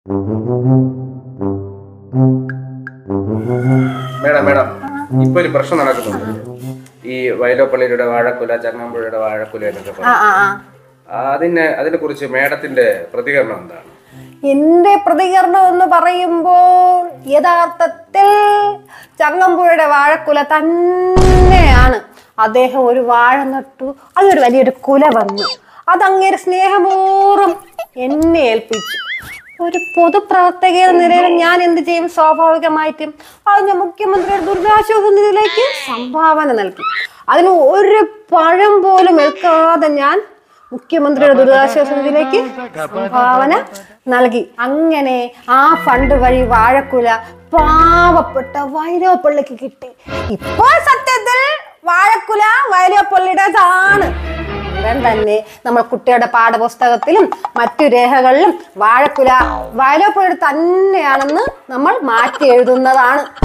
madam madam ഇപ്പൊ ഒരു പ്രശ്നം നടക്കുന്നുണ്ട് ഈ വയലോപ്പള്ളിയുടെ വാഴക്കുല ചങ്ങമ്പുഴയുടെ വാഴക്കുല എന്നൊക്കെ ആ പറഞ്ഞു ആ ആ അതിനെ അതിനെ കുറിച്ച് മേഡത്തിന്റെ പ്രതികരണം എന്താണ് എന്റെ പ്രതികരണം എന്ന് പറയുമ്പോൾ യഥാർത്ഥത്തിൽ ചങ്ങമ്പുഴയുടെ വാഴക്കുല തന്നെയാണ് അദ്ദേഹം ഒരു വാഴ നട്ടു അതൊരു വലിയൊരു കുല വന്നു അതങ്ങേര് സ്നേഹപൂർവ്വം എന്നെ ഏൽപ്പിച്ചു ഒരു പൊതുപ്രവർത്തക എന്ന നിലയിൽ ഞാൻ എന്ത് ചെയ്യും സ്വാഭാവികമായിട്ടും അത് ഞാൻ മുഖ്യമന്ത്രിയുടെ ദുരിതാശ്വാസ നിധിയിലേക്ക് സംഭാവന നൽകി അതിന് ഒരു പഴം പോലും എടുക്കാതെ ഞാൻ മുഖ്യമന്ത്രിയുടെ ദുരിതാശ്വാസ നിധിയിലേക്ക് സംഭാവന നൽകി അങ്ങനെ ആ ഫണ്ട് വഴി വാഴക്കുല പാവപ്പെട്ട വൈലോപ്പള്ളിക്ക് കിട്ടി ഇപ്പോൾ സത്യത്തിൽ വാഴക്കുല വൈലോപ്പള്ളിയുടേതാണ് ഉടൻ തന്നെ നമ്മൾ കുട്ടികളുടെ പാഠപുസ്തകത്തിലും മറ്റു രേഖകളിലും വാഴക്കുല വയലോപ്പുഴയുടെ തന്നെയാണെന്ന് നമ്മൾ മാറ്റി എഴുതുന്നതാണ്